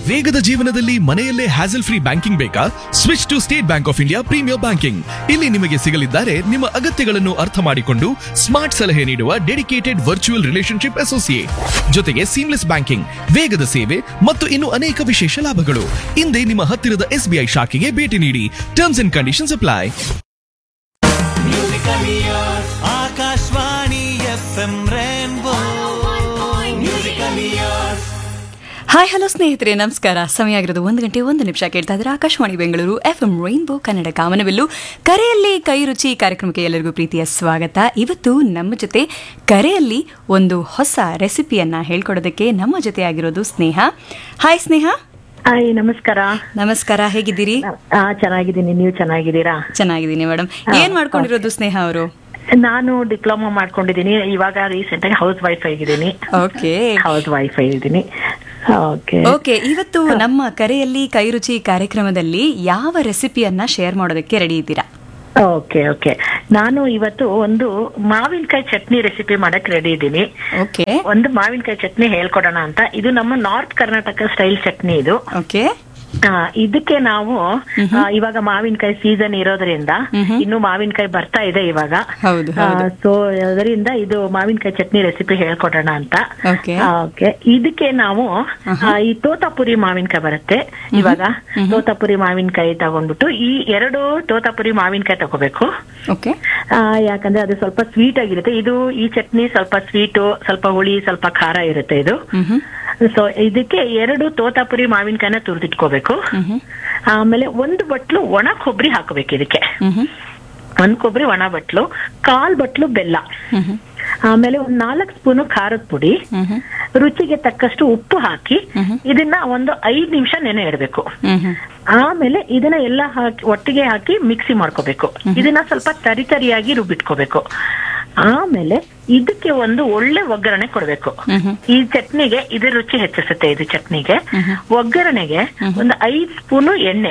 ವೇಗದ ಜೀವನದಲ್ಲಿ ಮನೆಯಲ್ಲೇ ಹ್ಯಾಸಲ್ ಫ್ರೀ ಬ್ಯಾಂಕಿಂಗ್ ಬೇಕಾ switch to State Bank of India premier banking ಇಲ್ಲಿ ನಿಮಗೆ ಸಿಗಲಿದ್ದಾರೆ ನಿಮ್ಮ ಅಗತ್ಯಗಳನ್ನು ಅರ್ಥ ಮಾಡಿಕೊಂಡು ಸ್ಮಾರ್ಟ್ ಸಲಹೆ ನೀಡುವ ಡೆಡಿಕೇಟೆಡ್ ವರ್ಚುವಲ್ ರಿಲೇಶನ್ಶಿಪ್ ಅಸೋಸಿಯೇಟ್ ಜೊತೆಗೆ ಸೀಮ್ಲೆಸ್ ಬ್ಯಾಂಕಿಂಗ್ ವೇಗದ ಸೇವೆ ಮತ್ತು ಇನ್ನು ಅನೇಕ ವಿಶೇಷ ಲಾಭಗಳು ಹಿಂದೆ ನಿಮ್ಮ ಹತ್ತಿರದ ಎಸ್ಬಿಐ ಶಾಖೆಗೆ ಭೇಟಿ ನೀಡಿ terms and conditions apply Akashvani F M rainbow musical years hi hello ಸ್ನೇಹಿತರೆ ನಮಸ್ಕಾರ ಸಮಯ ಆಗಿರೋದು ಒಂದು ಗಂಟೆ ಒಂದು ನಿಮಿಷ ಕೇಳ್ತಾ ಇದ್ದಾರೆ Akashvani Bengaluru F M rainbow Kannada ಕಾಮನವೆಲ್ಲು ಕರೆಯಲ್ಲಿ ಕೈ ರುಚಿ ಕಾರ್ಯಕ್ರಮಕ್ಕೆ ಎಲ್ಲರಿಗೂ ಪ್ರೀತಿಯ ಸ್ವಾಗತ ಇವತ್ತು ನಮ್ಮ ಜೊತೆ ಕರೆಯಲ್ಲಿ ಒಂದು ಹೊಸ ರೆಸಿಪಿಯನ್ನ ಹೇಳ್ಕೊಡೋದಕ್ಕೆ ನಮ್ಮ ಜೊತೆ ಆಗಿರೋದು ಸ್ನೇಹ ಹಾಯ್ ಸ್ನೇಹ ಹಾಯ್ ನಮಸ್ಕಾರ ನಮಸ್ಕಾರ ಹೇಗಿದ್ದೀರಿ ಆ ಚೆನ್ನಾಗಿದ್ದೀನಿ ನೀವು ಚೆನ್ನಾಗಿದ್ದೀರಾ ಚೆನ್ನಾಗಿದ್ದೀನಿ ಮೇಡಮ್ ಏನ್ ಮಾಡ್ಕೊಂಡಿರೋದು ಸ್ನೇಹ ಅವರು ನಾನು ಡಿಪ್ಲೊಮಾ ಮಾಡ್ಕೊಂಡಿದ್ದೀನಿ ಇವಾಗ ರೀಸೆಂಟ್ ಆಗಿ ಹೌಸ್ ವೈಫ್ ಆಗಿದ್ದೀನಿ ಓಕೆ ಹೌಸ್ ವೈಫ್ ಆಗಿದ್ದೀನಿ ಓಕೆ ಓಕೆ ಇವತ್ತು ನಮ್ಮ ಕರೆಯಲ್ಲಿ ಕೈ ರುಚಿ ಕಾರ್ಯಕ್ರಮದಲ್ಲಿ ಯಾವ ರೆಸಿಪಿಯನ್ನ ಶೇರ್ ಮಾಡೋದಕ್ಕೆ ರೆಡಿ ಇದ್ದೀರಾ ಓಕೆ ಓಕೆ ನಾನು ಇವತ್ತು ಒಂದು ಮಾವಿನಕಾಯಿ ಚಟ್ನಿ ರೆಸಿಪಿ ಮಾಡಕ್ ರೆಡಿ ಇದ್ದೀನಿ ಓಕೆ ಒಂದು ಮಾವಿನಕಾಯಿ ಚಟ್ನಿ ಹೇಳ್ಕೊಡೋಣ ಅಂತ ಇದು ನಮ್ಮ ನಾರ್ತ್ ಕರ್ನಾಟಕ ಸ್ಟೈಲ್ ಚಟ್ನಿ ಇದು ಓಕೆ ಆ, ಇದಕ್ಕೆ ನಾವು ಆ, ಇವಾಗ ಮಾವಿನಕಾಯಿ ಸೀಸನ್ ಇರೋದ್ರಿಂದ ಇನ್ನು ಮಾವಿನಕಾಯಿ ಬರ್ತಾ ಇದೆ ಇವಾಗ ಹೌದು, ಹೌದು. ಸೊ ಅದರಿಂದ ಇದು ಮಾವಿನಕಾಯಿ ಚಟ್ನಿ ರೆಸಿಪಿ ಹೇಳ್ಕೊಡೋಣ ಅಂತ Okay. ಓಕೆ ಇದಕ್ಕೆ ನಾವು ಆ, ಈ ತೋತಾಪುರಿ ಮಾವಿನಕಾಯಿ ಬರುತ್ತೆ ಇವಾಗ ತೋತಾಪುರಿ ಮಾವಿನಕಾಯಿ ತಗೊಂಡ್ಬಿಟ್ಟು ಈ ಎರಡು ತೋತಾಪುರಿ ಮಾವಿನಕಾಯಿ ತಗೋಬೇಕು ಓಕೆ ಆ, ಯಾಕಂದ್ರೆ ಅದು ಸ್ವಲ್ಪ ಸ್ವೀಟ್ ಆಗಿರುತ್ತೆ ಇದು ಈ ಚಟ್ನಿ ಸ್ವಲ್ಪ ಸ್ವೀಟು ಸ್ವಲ್ಪ ಹುಳಿ ಸ್ವಲ್ಪ ಖಾರ ಇರುತ್ತೆ ಇದು ಸೊ ಇದಕ್ಕೆ ಎರಡು ತೋತಾಪುರಿ ಮಾವಿನಕಾಯಿನ ತುರಿದಿಟ್ಕೋಬೇಕು ಆಮೇಲೆ ಒಂದು ಬಟ್ಲು ಒಣ ಕೊಬ್ಬರಿ ಹಾಕಬೇಕು ಇದಕ್ಕೆ ಒಂದ್ ಕೊಬ್ಬರಿ ಒಣ ಬಟ್ಲು ಕಾಲ್ ಬಟ್ಲು ಬೆಲ್ಲ ಆಮೇಲೆ ಒಂದ್ ನಾಲ್ಕು ಸ್ಪೂನು ಖಾರದ ಪುಡಿ ರುಚಿಗೆ ತಕ್ಕಷ್ಟು ಉಪ್ಪು ಹಾಕಿ ಇದನ್ನ ಒಂದು ಐದ್ ನಿಮಿಷ ನೆನೆ ಇಡಬೇಕು ಆಮೇಲೆ ಇದನ್ನ ಎಲ್ಲ ಹಾಕಿ ಒಟ್ಟಿಗೆ ಹಾಕಿ ಮಿಕ್ಸಿ ಮಾಡ್ಕೋಬೇಕು ಇದನ್ನ ಸ್ವಲ್ಪ ತರಿ ತರಿಯಾಗಿ ರುಬ್ಬಿಟ್ಕೋಬೇಕು ಆಮೇಲೆ ಇದಕ್ಕೆ ಒಂದು ಒಳ್ಳೆ ಒಗ್ಗರಣೆ ಕೊಡ್ಬೇಕು ಈ ಚಟ್ನಿಗೆ ಇದು ರುಚಿ ಹೆಚ್ಚಿಸುತ್ತೆ ಇದು ಚಟ್ನಿಗೆ ಒಗ್ಗರಣೆಗೆ ಒಂದು ಐದ್ ಸ್ಪೂನು ಎಣ್ಣೆ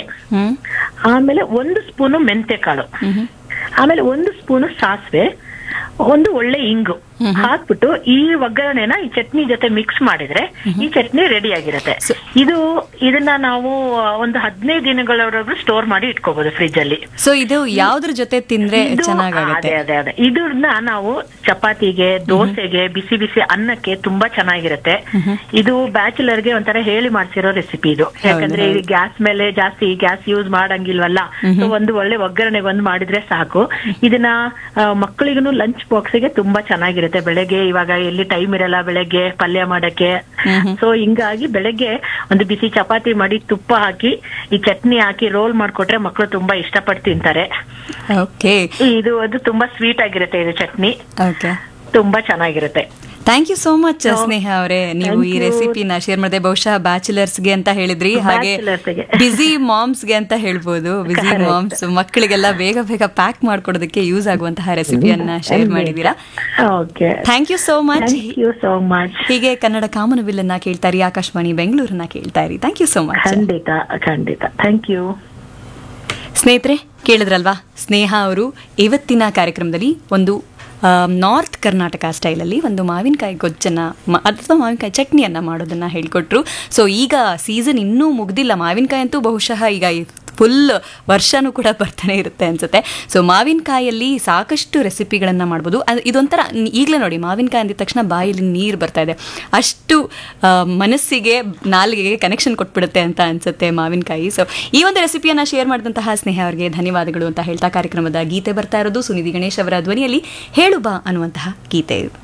ಆಮೇಲೆ ಒಂದು ಸ್ಪೂನು ಮೆಂತೆ ಕಾಳು ಆಮೇಲೆ ಒಂದು ಸ್ಪೂನು ಸಾಸಿವೆ ಒಂದು ಒಳ್ಳೆ ಇಂಗು ಹಾಕ್ಬಿಟ್ಟು ಈ ಒಗ್ಗರಣೆನ ಈ ಚಟ್ನಿ ಜೊತೆ ಮಿಕ್ಸ್ ಮಾಡಿದ್ರೆ ಈ ಚಟ್ನಿ ರೆಡಿ ಆಗಿರುತ್ತೆ ಇದು ಇದನ್ನ ನಾವು ಆ, ಒಂದು ಹದಿನೈದು ದಿನಗಳವರೆಗೂ ಸ್ಟೋರ್ ಮಾಡಿ ಇಟ್ಕೋಬಹುದು ಫ್ರಿಜ್ ಅಲ್ಲಿ ಸೊ ಇದು ಯಾವ್ದ್ರ ಜೊತೆ ತಿಂದ್ರೆ ಇದು- ಚೆನ್ನಾಗಾಗತ್ತೆ ಅದೇ ಅದೇ ಅದೇ ಇದನ್ನ ನಾವು ಚಪಾತಿಗೆ ದೋಸೆಗೆ ಬಿಸಿ ಬಿಸಿ ಅನ್ನಕ್ಕೆ ತುಂಬಾ ಚೆನ್ನಾಗಿರುತ್ತೆ ಇದು ಬ್ಯಾಚುಲರ್ಗೆ ಒಂಥರ ಹೇಳಿ ಮಾಡ್ಸಿರೋ ರೆಸಿಪಿ ಇದು ಯಾಕಂದ್ರೆ ಈ ಗ್ಯಾಸ್ ಮೇಲೆ ಜಾಸ್ತಿ ಗ್ಯಾಸ್ ಯೂಸ್ ಮಾಡಂಗಿಲ್ವಲ್ಲ ಸೊ ಒಂದು ಒಳ್ಳೆ ಒಗ್ಗರಣೆಗೆ ಒಂದು ಮಾಡಿದ್ರೆ ಸಾಕು ಇದನ್ನ ಮಕ್ಕಳಿಗೂ ಲಂಚ್ ಬಾಕ್ಸ್ಗೆ ತುಂಬಾ ಚೆನ್ನಾಗಿರುತ್ತೆ ಬೆಳಗ್ಗೆ ಇವಾಗ ಎಲ್ಲಿ ಟೈಮ್ ಇರಲ್ಲ ಬೆಳಗ್ಗೆ ಪಲ್ಯ ಮಾಡಕ್ಕೆ ಸೊ ಹಿಂಗಾಗಿ ಬೆಳಗ್ಗೆ ಒಂದು ಬಿಸಿ ಚಪಾತಿ ಮಾಡಿ ತುಪ್ಪ ಹಾಕಿ ಈ ಚಟ್ನಿ ಹಾಕಿ ರೋಲ್ ಮಾಡ್ಕೊಟ್ರೆ ಮಕ್ಕಳು ತುಂಬಾ ಇಷ್ಟಪಟ್ಟು ತಿಂತಾರೆ ಓಕೆ ಇದು ಅದು ತುಂಬಾ ಸ್ವೀಟ್ ಆಗಿರುತ್ತೆ ಇದು ಚಟ್ನಿ ಓಕೆ ತುಂಬಾ ಚೆನ್ನಾಗಿರುತ್ತೆ thank you so much Sneha ಅವರೇ ನೀವು ಈ ರೆಸಿಪಿನ ಶೇರ್ ಮಾಡಿದೆ ಬಹುಶಃ ಬ್ಯಾಚುಲರ್ಸ್ಗೆ ಅಂತ ಹೇಳಿದ್ರಿ ಹಾಗೆ Bachelors ಗೆ. ಬಿಸಿ ಮಾಮ್ಸ್ಗೆ ಅಂತ ಹೇಳ್ಬೋದು ಬಿಸಿ ಮಾಮ್ಸ್ ಮಕ್ಕಳಿಗೆಲ್ಲ ಬೇಗ ಬೇಗ ಪ್ಯಾಕ್ ಮಾಡ್ಕೊಡೋದಕ್ಕೆ ಯೂಸ್ ಆಗುವಂತಹ ರೆಸಿಪಿಯನ್ನ ಶೇರ್ ಮಾಡಿದೀರಾ okay thank you so much thank you so much ಹೀಗೆ ಕನ್ನಡ ಕಾಮನಬಿಲ್ಲನ್ನ ಕೇಳ್ತಾ ಇರಿ ಆಕಾಶವಾಣಿ ಬೆಂಗಳೂರನ್ನ ಕೇಳ್ತಾ ಇರಿ ಥ್ಯಾಂಕ್ ಯು ಸೋ ಮಚ್ ಖಂಡಿತ ಖಂಡಿತ ಥ್ಯಾಂಕ್ ಯು ಸ್ನೇಹಿತರೆ ಕೇಳಿದ್ರಲ್ವಾ ಸ್ನೇಹ ಅವರು ಇವತ್ತಿನ ಕಾರ್ಯಕ್ರಮದಲ್ಲಿ ಒಂದು ಆ, ನಾರ್ತ್ ಕರ್ನಾಟಕ ಸ್ಟೈಲಲ್ಲಿ ಒಂದು ಮಾವಿನಕಾಯಿ ಗೊಜ್ಜನ್ನ ಮ- ಅಥವಾ ಮಾವಿನಕಾಯಿ ಚಟ್ನಿಯನ್ನ ಮಾಡೋದನ್ನ ಹೇಳ್ಕೊಟ್ರು ಸೊ ಈಗ ಸೀಸನ್ ಇನ್ನೂ ಮುಗ್ದಿಲ್ಲ ಮಾವಿನಕಾಯಿ ಅಂತೂ ಬಹುಶಃ ಈಗ ಫುಲ್ ವರ್ಷನೂ ಕೂಡ ಬರ್ತಾನೆ ಇರುತ್ತೆ ಅನ್ಸುತ್ತೆ ಸೊ ಮಾವಿನಕಾಯಲ್ಲಿ ಸಾಕಷ್ಟು ರೆಸಿಪಿಗಳನ್ನು ಮಾಡ್ಬೋದು ಅದು ಇದೊಂಥರ ಈಗಲೇ ನೋಡಿ ಮಾವಿನಕಾಯಿ ಅಂದಿದ ತಕ್ಷಣ ಬಾಯಲ್ಲಿ ನೀರು ಬರ್ತಾ ಇದೆ ಅಷ್ಟು ಆ, ಮನಸ್ಸಿಗೆ ನಾಲಿಗೆಗೆ ಕನೆಕ್ಷನ್ ಕೊಟ್ಬಿಡುತ್ತೆ ಅಂತ ಅನ್ಸುತ್ತೆ ಮಾವಿನಕಾಯಿ ಸೊ ಈ ಒಂದು ರೆಸಿಪಿಯನ್ನು ಶೇರ್ ಮಾಡಿದಂತಹ ಸ್ನೇಹ ಅವರಿಗೆ ಧನ್ಯವಾದಗಳು ಅಂತ ಹೇಳ್ತಾ ಕಾರ್ಯಕ್ರಮದ ಗೀತೆ ಬರ್ತಾ ಇರೋದು ಸುನಿಧಿ ಗಣೇಶ್ ಅವರ ಧ್ವನಿಯಲ್ಲಿ ಹೇಳು ಬಾ ಅನ್ನುವಂತಹ ಗೀತೆ ಇದು